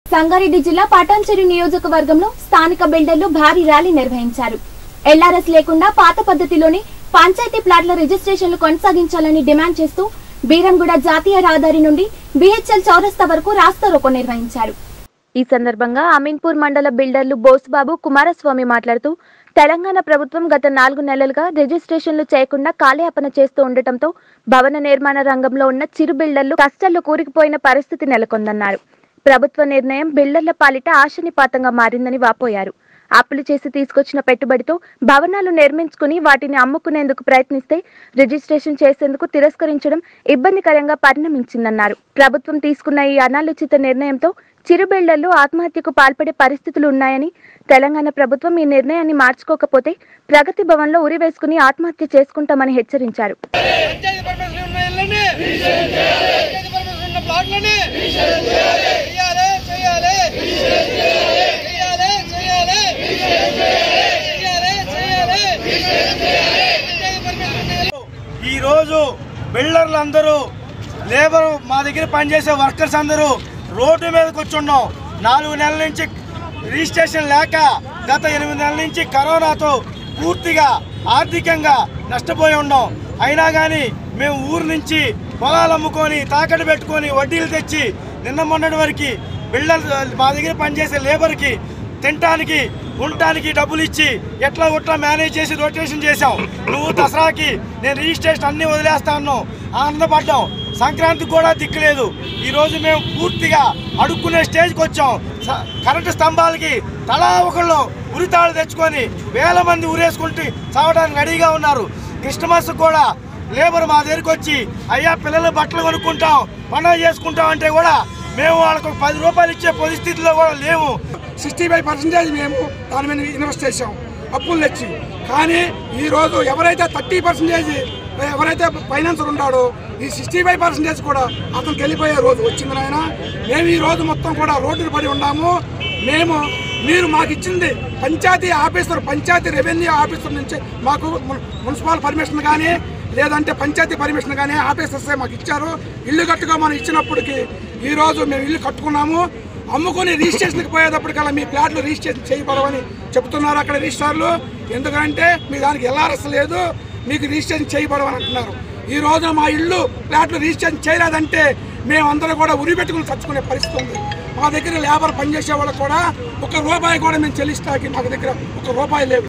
సంగారెడ్డి జిల్లా పటాన్చెరు నియోజకవర్గంలో స్థానిక బిల్డర్లు భారీ ర్యాలీ నిర్వహించారు ఎల్ఆర్ఎస్ లేకుండా పాత పద్ధతిలోనే పంచాయతీ ప్లాట్ల రిజిస్ట్రేషన్లు కొనసాగించాలని డిమాండ్ చేస్తూ బీరంగూడ జాతీయ రహదారి నుండి బీహెచ్ఎల్ చౌరస్తా వరకు రాస్తారోకో నిర్వహించారు ఈ సందర్భంగా అమీన్పూర్ మండల బిల్డర్లు బోసుబాబు కుమారస్వామి మాట్లాడుతూ తెలంగాణ ప్రభుత్వం గత నాలుగు నెలలుగా రిజిస్ట్రేషన్లు చేయకుండా కాలయాపన చేస్తూ ఉండటంతో భవన నిర్మాణ రంగంలో ఉన్న చిరు బిల్డర్లు కష్టాల్లో కూరుకుపోయిన పరిస్థితి నెలకొందన్నారు ప్రభుత్వ నిర్ణయం బిల్డర్ల పాలిట ఆశనిపాతంగా మారిందని వాపోయారు అప్పులు చేసి తీసుకొచ్చిన పెట్టుబడితో భవనాలు నిర్మించుకుని వాటిని అమ్ముకునేందుకు ప్రయత్నిస్తే రిజిస్ట్రేషన్ చేసేందుకు తిరస్కరించడం ఇబ్బందికరంగా పరిణమించిందన్నారు ప్రభుత్వం తీసుకున్న ఈ అనాలోచిత నిర్ణయంతో చిరు బిల్డర్లు ఆత్మహత్యకు పాల్పడే పరిస్థితులు ఉన్నాయని తెలంగాణ ప్రభుత్వం ఈ నిర్ణయాన్ని మార్చుకోకపోతే ప్రగతి భవన్లో ఉరివేసుకుని ఆత్మహత్య చేసుకుంటామని హెచ్చరించారు పంచాయతీ పర్మిషన్ ఉన్న ఇళ్ళని పంచాయతీ పర్మిషన్ ఉన్న ప్లాట్లని చేయాలి చేయాలి చేయాలి చేయాలి చేయాలి చేయాలి పంచాయతీ పర్మిషన్ ఉన్న ఇళ్ళు- ఈ రోజు బిల్డర్లు అందరూ లేబర్ మా దగ్గర పనిచేసే వర్కర్స్ అందరూ రోడ్డు మీదకి వచ్చి ఉన్నాం నాలుగు నెలల నుంచి రిజిస్ట్రేషన్ లేక గత ఎనిమిది నెలల నుంచి కరోనాతో పూర్తిగా ఆర్థికంగా నష్టపోయి ఉన్నాం అయినా కానీ మేము ఊరు నుంచి పొలాలు అమ్ముకొని తాకట్టు పెట్టుకొని వడ్డీలు తెచ్చి నిన్న మొన్నటి వరకు బిల్డర్ మా దగ్గర పనిచేసే లేబర్కి తినటానికి ఉండటానికి డబ్బులు ఇచ్చి ఎట్లా ఉట్లా మేనేజ్ చేసి రొటేషన్ చేసాం నువ్వు దసరాకి నేను రిజిస్ట్రేషన్ అన్ని వదిలేస్తా ఉన్నాం ఆనందపడ్డాం సంక్రాంతికి కూడా దిక్కులేదు ఈ రోజు మేము పూర్తిగా అడుక్కునే స్టేజ్కి వచ్చాం స- కరెంటు స్తంభాలకి తలా ఒకళ్ళు ఉరితాళ్ళు తెచ్చుకొని వేల మంది ఉరేసుకుంటూ చావడానికి రెడీగా ఉన్నారు క్రిస్టమస్ కూడా లేబర్ మా దగ్గరికి వచ్చి అయ్యా పిల్లలు బట్టలు కొనుక్కుంటాం పండుగ చేసుకుంటాం అంటే కూడా మేము వాళ్ళకు ఒక పది రూపాయలు ఇచ్చే పరిస్థితిలో కూడా లేవు సిక్స్టీ ఫైవ్ పర్సెంటేజ్ మేము దాని మీద ఇన్వెస్ట్ చేసాం అప్పులు తెచ్చి కానీ ఈ రోజు ఎవరైతే థర్టీ పర్సెంటేజ్ ఎవరైతే ఫైనాన్సర్ ఉంటాడో ఈ సిక్స్టీ ఫైవ్ పర్సెంటేజ్ కూడా అతనికి వెళ్ళిపోయే రోజు వచ్చింది నాయన మేము ఈ రోజు మొత్తం కూడా రోడ్డున పడి ఉన్నాము మేము మీరు మాకు ఇచ్చింది panchayati officer panchayati revenue officer నుంచి మాకు మున్- మున్సిపల్ పర్మిషన్ కానీ లేదంటే పంచాయతీ పర్మిషన్ కానీ ఆఫీసర్సే మాకు ఇచ్చారు ఇల్లు కట్టుకోమని ఇచ్చినప్పటికి ఈ రోజు మేము ఇల్లు కట్టుకున్నాము అమ్ముకుని రిజిస్ట్రేషన్కి పోయేటప్పటికల్లా మీ ప్లాట్లు రిజిస్ట్రేషన్ చేయబడవని చెప్తున్నారు అక్కడ రిజిస్టార్లు ఎందుకంటే మీ దానికి ఎల్ఆర్ఎస్ లేదు మీకు రిజిస్ట్రేషన్ చేయబడవని అంటున్నారు ఈ రోజు మా ఇల్లు ప్లాట్లు రిజిస్ట్రేషన్ చేయలేదంటే మేమందరం కూడా ఉరి పెట్టుకుని చచ్చుకునే పరిస్థితి ఉంది మా దగ్గర లేబర్ పనిచేసే వాళ్ళకి కూడా ఒక రూపాయి కూడా మేము చెల్లిస్తాకి మాకు దగ్గర ఒక రూపాయి లేవు